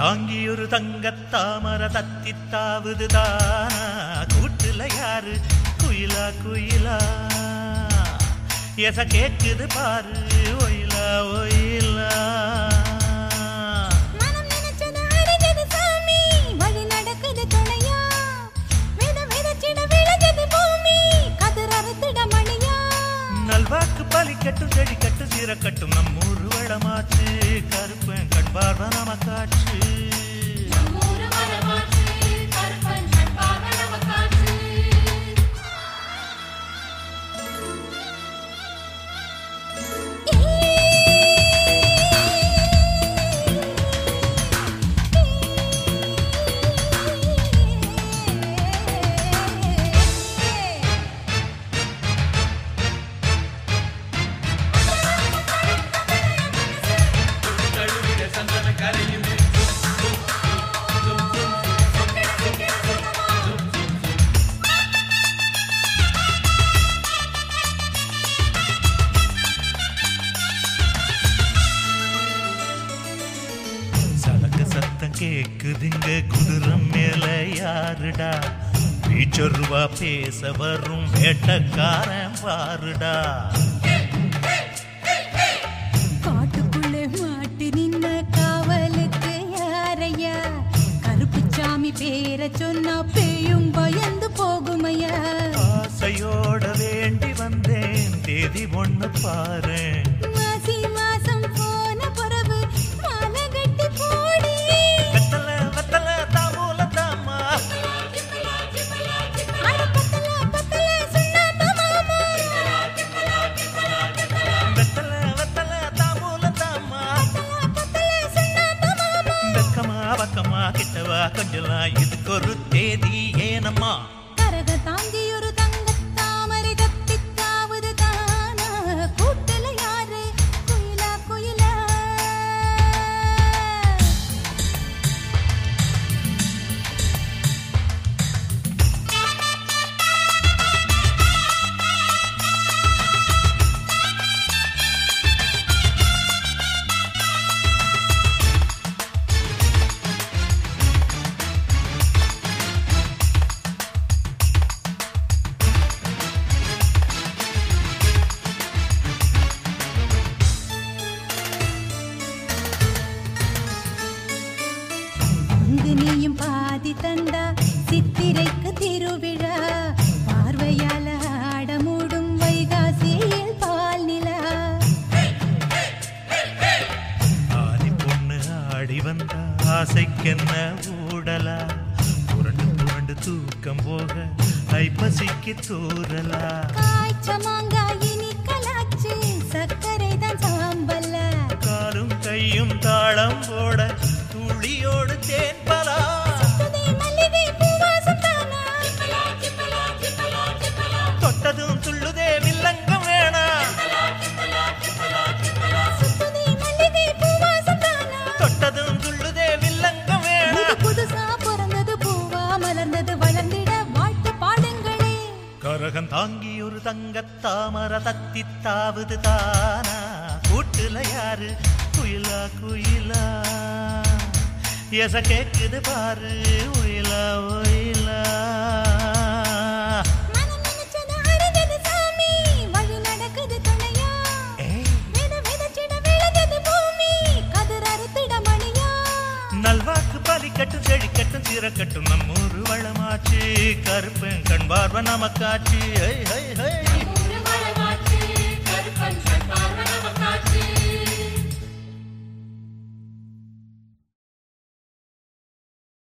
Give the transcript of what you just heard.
தாங்கி ஒரு தங்கத்தாமர தத்தித்தாவுது தானா கூட்டுல யாரு குயிலா குயிலா எச கேக்குது பாரு ஒயிலா ஒயிலா மனம் நினைச்சது அடைஞ்சது சாமி வழி நடக்குது துணையா வித விதச்சிட விளைஞ்சது பூமி கதிர் அறுத்திட மணியா நல்வாக்கு பலிக்கட்டும் செடிக்கட்டும் சீரக்கட்டும் நம்மூர் வளமாச்சு கருப்பன் கண்பார்வ நமக்காச்சு நம்மூரு வளமாச்சு கருப்பன் கண்பாக நமக்காச்சு சலக்க சத்தம் கேக்குதுங்க குதிரம் மேல யாருடா வீச்சொருவா பேச வரும் வேட்டக்காரன் பாருடா காட்டுக்குள்ளே மாட்டி நின்ன காவலுக்கு யாரையா கருப்புச்சாமி பேரை சொன்னா பேயும் பயந்து போகுமையா ஆசையோட வேண்டி வந்தேன் தேதி ஒண்ணு பாரு மாசி மாசம் போன பிறகு மாலை கட்டி போடி வெத்தல வெத்தல தாமூல தாமா அட பத்தல பத்தல சுண்ணாம்பு மாமா வெத்தல வெத்தல தாமூல தாமா பத்தல சுண்ணாம்பு மாமா வெக்கமா பக்கமா கிட்டவா கொஞ்சலாம் இதுக்கு ஒரு தேதி ஏனம்மா கரக தாங்கி ஒரு தங்கத் தாமரை கத்தித்தாவது தானா கூட்டுல யாரு குயிலா குயிலா அங்கு நீயும் பாதி தந்தா சித்திரைக்கு திருவிழா பார்வையால ஆட மூடும் வைகாசியில் பால் நிலா ஆதி பொண்ணு ஆடி வந்த ஆசைக்கென்ன ஊடலா புரண்டு புரண்டு தூக்கம் போக ஐப்பசிக்கு தூரலா காய்ச்ச மாங்காய் இனி கலாச்சு சர்க்கரை தான் சாம்பல்ல காலும் கையும் தாளம் போட துளியோடு தேன்பலா சுத்துதே மல்லிகை பூவாசம் தானா தொட்டதும் துள்ளுதே வில்லங்கம் வேணா சுத்துதே மல்லிகை பூவாசம் தானா தொட்டதும் துள்ளுதே வில்லங்கம் வேணா புது புதுசா பிறந்தது பூவா மலர்ந்தது வளர்ந்திட வாழ்த்து பாடுங்களே கரகம் தாங்கி ஒரு தங்கத்தாமர தத்தித்தாவது தானா கூட்டுல யாரு குயிலா குயிலா எச கேக்குது பாரு ஒயிலா ஒயிலா மனம் நினைச்சது அடைஞ்சது சாமி வழி நடக்குது துணையா ஏய், வித விதச்சிட விளைஞ்சது பூமி கதிர் அறுத்திட மணியா நல்வாக்கு பலிக்கட்டும் செழிக்கட்டும் சீரக்கட்டும் நம்மூரு வளமாச்சு கருப்பன் கண் பார்வை நமக்காச்சு ஐ, ஐ, ஐ.